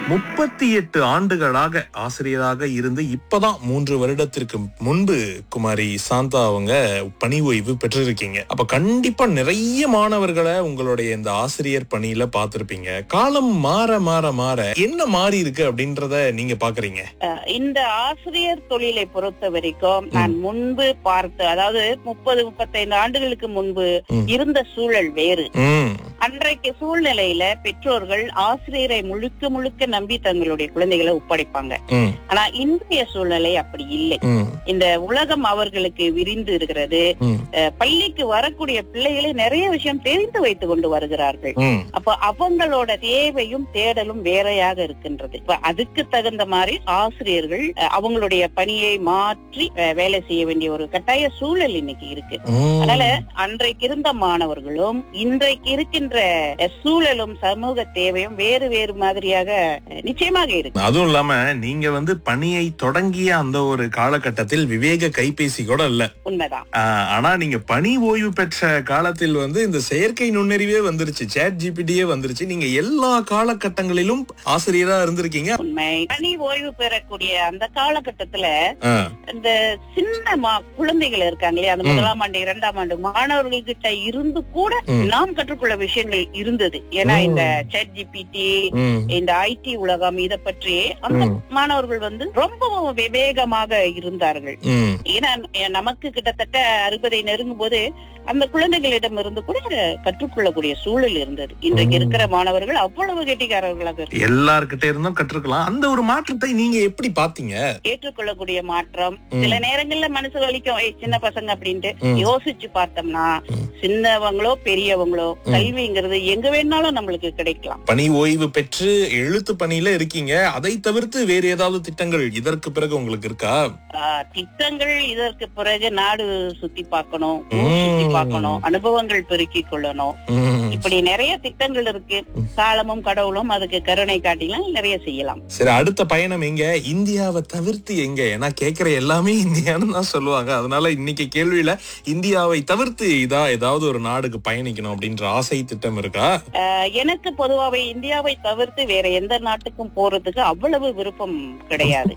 முப்பத்தி எட்டு ஆண்டுகளாக ஆசிரியராக இருந்து இப்பதான் மூன்று வருடத்திற்கு முன்பு குமாரி சாந்தா அவங்க பணி ஓய்வு பெற்றிருக்கீங்க அப்ப கண்டிப்பா நிறைய மாணவர்களை உங்களுடைய இந்த ஆசிரியர் பணியில பார்த்திருப்பீங்க காலம் மாற மாற மாற என்ன மாறி இருக்கு அப்படின்றத நீங்க பாக்குறீங்க அஹ் இந்த ஆசிரியர் தொழிலை பொறுத்த வரைக்கும் நான் முன்பு பார்த்து அதாவது முப்பது முப்பத்தைந்து ஆண்டுகளுக்கு முன்பு ம். இருந்த சூழல் வேறு ம் அன்றைக்கு சூழ்நிலையில பெற்றோர்கள் ஆசிரியரை முழுக்க முழுக்க நம்பி தங்களுடைய குழந்தைகளை ஒப்படைப்பாங்க ம் ஆனா இன்றைய சூழ்நிலை அப்படி இல்லை ம் இந்த உலகம் அவர்களுக்கு விரிந்து இருக்கிறது ம் அஹ் பள்ளிக்கு வரக்கூடிய பிள்ளைகளை நிறைய விஷயம் தெரிந்து வைத்துக் கொண்டு வருகிறார்கள் ம் அப்ப அவங்களோட தேவையும் தேடலும் வேறையாக இருக்கின்றது இப்ப அதுக்கு தகுந்த மாதிரி ஆசிரியர்கள் அஹ், அவங்களுடைய பணியை மாற்றி அஹ், வேலை செய்ய வேண்டிய ஒரு கட்டாய சூழல் இன்னைக்கு இருக்கு ம். அதனால அன்றைக்கு இருந்த மாணவர்களும் இன்றைக்கு இருக்கின்ற அஹ், சூழலும் சமூக தேவையும் வேறு வேறு மாதிரியாக அஹ், நிச்சயமாக இருக்கு அதுவும் இல்லாம நீங்க வந்து பணியை தொடங்கிய அந்த ஒரு காலகட்டத்தில் விவேக கைபேசி கூட இல்ல உண்மைதான் ஆஹ், ஆனா நீங்க பணி ஓய்வு பெற்ற காலத்தில் வந்து இந்த செயற்கை நுண்ணறிவே வந்துருச்சு சேட் ஜிபிடியே வந்துருச்சு நீங்க எல்லா காலகட்டங்களிலும் ஆசிரியரா இருந்திருக்கீங்க உண்மை பணி ஓய்வு பெறக்கூடிய அந்த காலகட்டத்துல ஆஹ், இந்த சின்ன மா- குழந்தைகள் இருக்காங்க இல்லையா அந்த ம். முதலாம் ஆண்டு இரண்டாம் ஆண்டு மாணவர்கள் கிட்ட இருந்து கூட ம். நாம் கற்றுக்கொள்ள விஷயங்கள் இருந்தது ஏன்னா ம். இந்த சேட் ஜிபிடி ம், இந்த ஐடி உலகம் இத பற்றி அந்த ம். மாணவர்கள் வந்து ரொம்ப விவேகமாக இருந்தார்கள் ம். ஏன்னா எ- நமக்கு கிட்டத்தட்ட அறுபதை நெருங்கும் போது அந்த குழந்தைகளிடம் இருந்து கூட கற்றுக்கொள்ளக்கூடிய சூழல் இருந்தது இன்றைக்கு ம். இருக்கிற மாணவர்கள் அவ்வளவு கெட்டிக்காரர்களாக இருக்காங்க. எல்லார்கிட்ட இருந்தும் கற்றுக்கலாம் அந்த ஒரு மாற்றத்தை நீங்க எப்படி பாத்தீங்க ஏற்றுக்கொள்ளக்கூடிய மாற்றம் ம். சில நேரங்கள்ல மனசு வலிக்கும் "ஏய், சின்ன பசங்க அப்படின்ட்டு ம். யோசிச்சு பார்த்தோம்னா ம். சின்னவங்களோ பெரியவங்களோ ம். கல்விங்கிறது எங்க வேணாலும் நம்மளுக்கு கிடைக்கலாம் பணி ஓய்வு பெற்று எழுத்து பணியில இருக்கீங்க அதை தவிர்த்து வேறு ஏதாவது திட்டங்கள் இதற்கு பிறகு உங்களுக்கு இருக்கா ஆஹ், திட்டங்கள் இதற்கு பிறகு நாடு சுத்தி பார்க்கணும் ஊர் ம். சுத்தி பார்க்கணும் அனுபவங்கள் பெருக்கிக் கொள்ளணும் ம். இப்படி நிறைய திட்டங்கள் இருக்கு ம். காலமும் கடவுளும் அதுக்கு கருணை காட்டிலாம் நிறைய செய்யலாம் சரி அடுத்த பயணம் எங்க இந்தியாவை தவிர்த்து எங்க ஏன்னா கேக்குற எல்லாமே இந்தியான்னு தான் சொல்லுவாங்க அதனால இன்னைக்கு கேள்வியில இந்தியாவை தவிர்த்து இதா ஏதாவது ஒரு நாடுக்கு பயணிக்கணும் அப்படின்ற ஆசை திட்டம் இருக்கா ஆஹ், எனக்கு பொதுவாவே இந்தியாவை தவிர்த்து வேற எந்த நாட்டுக்கும் போறதுக்கு அவ்வளவு விருப்பம் கிடையாது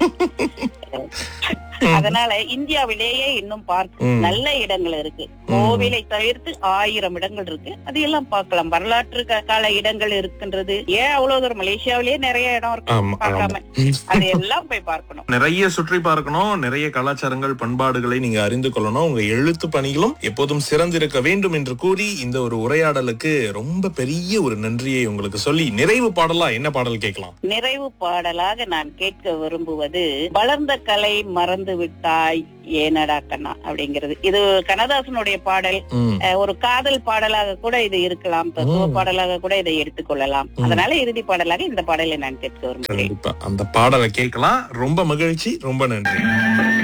அதனால இந்தியாவிலேயே இன்னும் பார்க்க ம். நல்ல இடங்கள் இருக்கு கோவிலை தவிர்த்து ஆயிரம் இடங்கள் இருக்கு அது எல்லாம் பார்க்கலாம் வரலாற்று க- கால இடங்கள் இருக்கின்றது ஏன் அவ்வளவு தூரம் மலேசியாவிலேயே நிறைய இடம் இருக்கு ஆமா, பார்க்காம அது எல்லாம் போய் பார்க்கணும் நிறைய சுற்றி பார்க்கணும் நிறைய கலாச்சாரங்கள் பண்பாடுகளை நீங்க அறிந்து கொள்ளணும் உங்க எழுத்து பணிகளும் எப்போதும் சிறந்திருக்க வேண்டும் என்று கூறி இந்த ஒரு உரையாடலுக்கு ரொம்ப பெரிய ஒரு நன்றியை உங்களுக்கு சொல்லி நிறைவு பாடலா என்ன பாடல் கேட்கலாம் நிறைவு பாடலாக நான் கேட்க விரும்புவது வளர்ந்த கலை மறந்து விட்டாய் ஏனடா கண்ணா அப்படிங்கிறது இது கண்ணதாசனுடைய பாடல் ம். அஹ், ஒரு காதல் பாடலாக கூட இது இருக்கலாம் தத்துவ ம். பாடலாக கூட இதை எடுத்துக்கொள்ளலாம் ம். அதனால இறுதி பாடலாக இந்த பாடலை நான் கேட்க விரும்புகிறேன் கண்டிப்பா அந்த பாடலை கேட்கலாம் ரொம்ப மகிழ்ச்சி ரொம்ப நன்றி